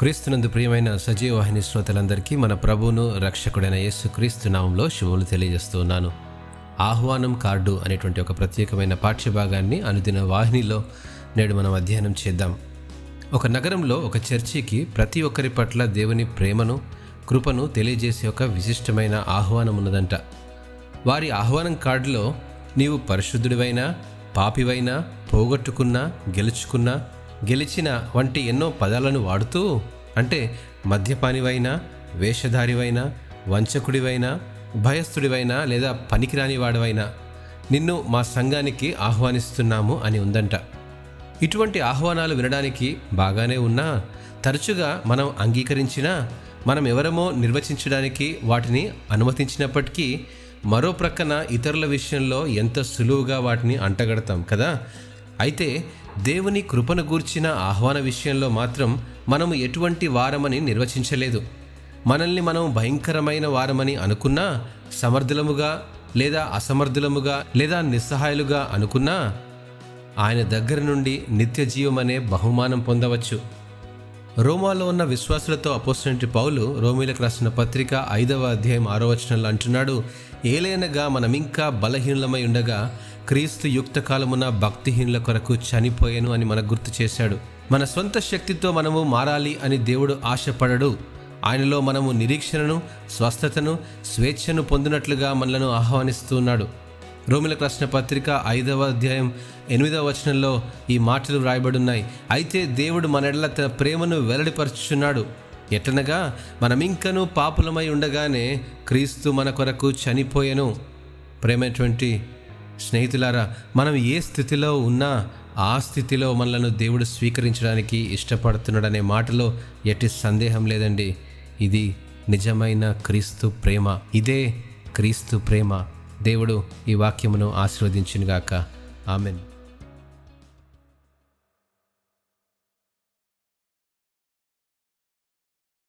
క్రీస్తునందు ప్రియమైన సజీవ వాహిని శ్రోతలందరికీ మన ప్రభువును రక్షకుడైన యేసు క్రీస్తు నామంలో శుభములు తెలియజేస్తున్నాను ఆహ్వానం కార్డు అనేటువంటి ఒక ప్రత్యేకమైన పాఠ్యభాగాన్ని అనుదిన వాహినిలో నేడు మనం అధ్యయనం చేద్దాం ఒక నగరంలో ఒక చర్చికి ప్రతి ఒక్కరి పట్ల దేవుని ప్రేమను కృపను తెలియజేసే ఒక విశిష్టమైన ఆహ్వానం ఉన్నదంట వారి ఆహ్వానం కార్డులో నీవు పరిశుద్ధుడివైనా పాపివైనా పోగొట్టుకున్నా గెలుచుకున్నా గెలిచిన వంటి ఎన్నో పదాలను వాడుతూ అంటే మద్యపానివైనా వేషధారివైనా వంచకుడివైనా భయస్థుడివైనా లేదా పనికిరాని వాడివైనా నిన్ను మా సంఘానికి ఆహ్వానిస్తున్నాము అని ఉందంట ఇటువంటి ఆహ్వానాలు వినడానికి బాగానే ఉన్నా తరచుగా మనం అంగీకరించినా మనం ఎవరమో నిర్వచించడానికి వాటిని అనుమతించినప్పటికీ మరో ప్రక్కన ఇతరుల విషయంలో ఎంత సులువుగా వాటిని అంటగడతాం కదా అయితే దేవుని కృపను గూర్చిన ఆహ్వాన విషయంలో మాత్రం మనము ఎటువంటి వారమని నిర్వచించలేదు మనల్ని మనం భయంకరమైన వారమని అనుకున్నా సమర్థులముగా లేదా అసమర్థులముగా లేదా నిస్సహాయులుగా అనుకున్నా ఆయన దగ్గర నుండి నిత్య జీవం అనే బహుమానం పొందవచ్చు రోమాలో ఉన్న విశ్వాసులతో అపోసినటి పౌలు రోమిలకు రాసిన పత్రిక ఐదవ అధ్యాయం ఆరో వచనంలో అంటున్నాడు ఏలైనగా మనమింకా బలహీనులమై ఉండగా క్రీస్తు యుక్త కాలమున భక్తిహీనుల కొరకు చనిపోయాను అని మనకు గుర్తు చేశాడు మన సొంత శక్తితో మనము మారాలి అని దేవుడు ఆశపడడు ఆయనలో మనము నిరీక్షణను స్వస్థతను స్వేచ్ఛను పొందినట్లుగా మనలను ఆహ్వానిస్తున్నాడు రోమిలకు రాసిన పత్రిక ఐదవ అధ్యాయం ఎనిమిదవ వచనంలో ఈ మాటలు వ్రాయబడున్నాయి అయితే దేవుడు మన ఎడల తన ప్రేమను వెల్లడిపరుచుచున్నాడు ఎట్లనగా మనమింకను పాపులమై ఉండగానే క్రీస్తు మన కొరకు చనిపోయెను ప్రేమైనటువంటి స్నేహితులారా మనం ఏ స్థితిలో ఉన్నా ఆ స్థితిలో మనలను దేవుడు స్వీకరించడానికి ఇష్టపడుతున్నాడనే మాటలో ఎట్టి సందేహం లేదండి ఇది నిజమైన క్రీస్తు ప్రేమ ఇదే క్రీస్తు ప్రేమ దేవుడు ఈ వాక్యమును ఆశీర్వదించినగాక ఆమెన్